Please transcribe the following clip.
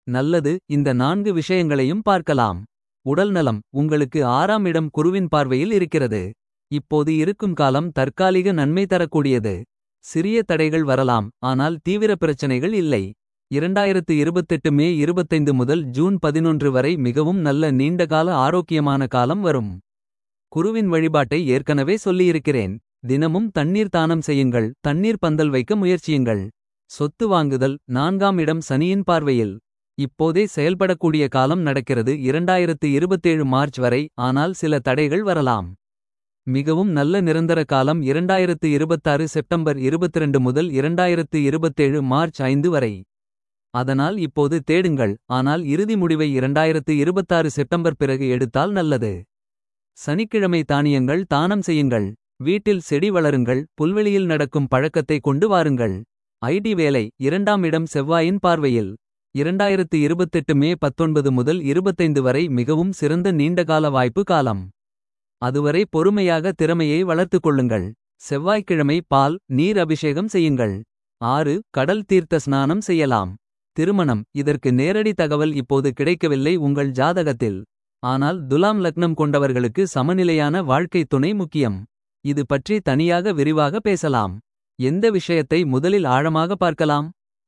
நல்லது இந்த நான்கு விஷயங்களையும் பார்க்கலாம். உடல்நலம் உங்களுக்கு ஆறாம் இடம் குருவின் பார்வையில் இருக்கிறது. இப்போது இருக்கும் காலம் தற்காலிக நன்மை தரக்கூடியது. சிறிய தடைகள் வரலாம் ஆனால் தீவிர பிரச்சனைகள் இல்லை. 2028 மே 25 முதல் ஜூன் 11 வரை மிகவும் நல்ல நீண்டகால ஆரோக்கியமான காலம் வரும். குருவின் வழிபாட்டை ஏற்கனவே சொல்லியிருக்கிறேன். தினமும் தண்ணீர் தானம் செய்யுங்கள் தண்ணீர் பந்தல் வைக்க முயற்சியுங்கள். சொத்து வாங்குதல் நான்காம் இடம் சனியின் பார்வையில். இப்போதே செயல்படக்கூடிய காலம் நடக்கிறது 2027 மார்ச் வரை ஆனால் சில தடைகள் வரலாம். மிகவும் நல்ல நிரந்தர காலம் 2026 செப்டம்பர் 22 முதல் 2027 மார்ச் 5 வரை. அதனால் இப்போது தேடுங்கள் ஆனால் இறுதி முடிவை 2026 செப்டம்பர் பிறகு எடுத்தால் நல்லது. சனிக்கிழமை தானியங்கள் தானம் செய்யுங்கள். வீட்டில் செடி வளருங்கள் புல்வெளியில் நடக்கும் பழக்கத்தை கொண்டு வாருங்கள். ஐடி வேலை இரண்டாம் இடம் செவ்வாயின் பார்வையில். 2028 மே 19 முதல் 25 வரை மிகவும் சிறந்த நீண்டகால வாய்ப்பு காலம். அதுவரை பொறுமையாக திறமையை வளர்த்துக் கொள்ளுங்கள். செவ்வாய்க்கிழமை பால் நீர் அபிஷேகம் செய்யுங்கள். ஆறு கடல் தீர்த்த ஸ்நானம் செய்யலாம். திருமணம் இதற்கு நேரடி தகவல் இப்போது கிடைக்கவில்லை உங்கள் ஜாதகத்தில். ஆனால் துலாம் லக்னம் கொண்டவர்களுக்கு சமநிலையான வாழ்க்கை துணை முக்கியம். இது பற்றி தனியாக விரிவாக பேசலாம். எந்த விஷயத்தை முதலில் ஆழமாக பார்க்கலாம்.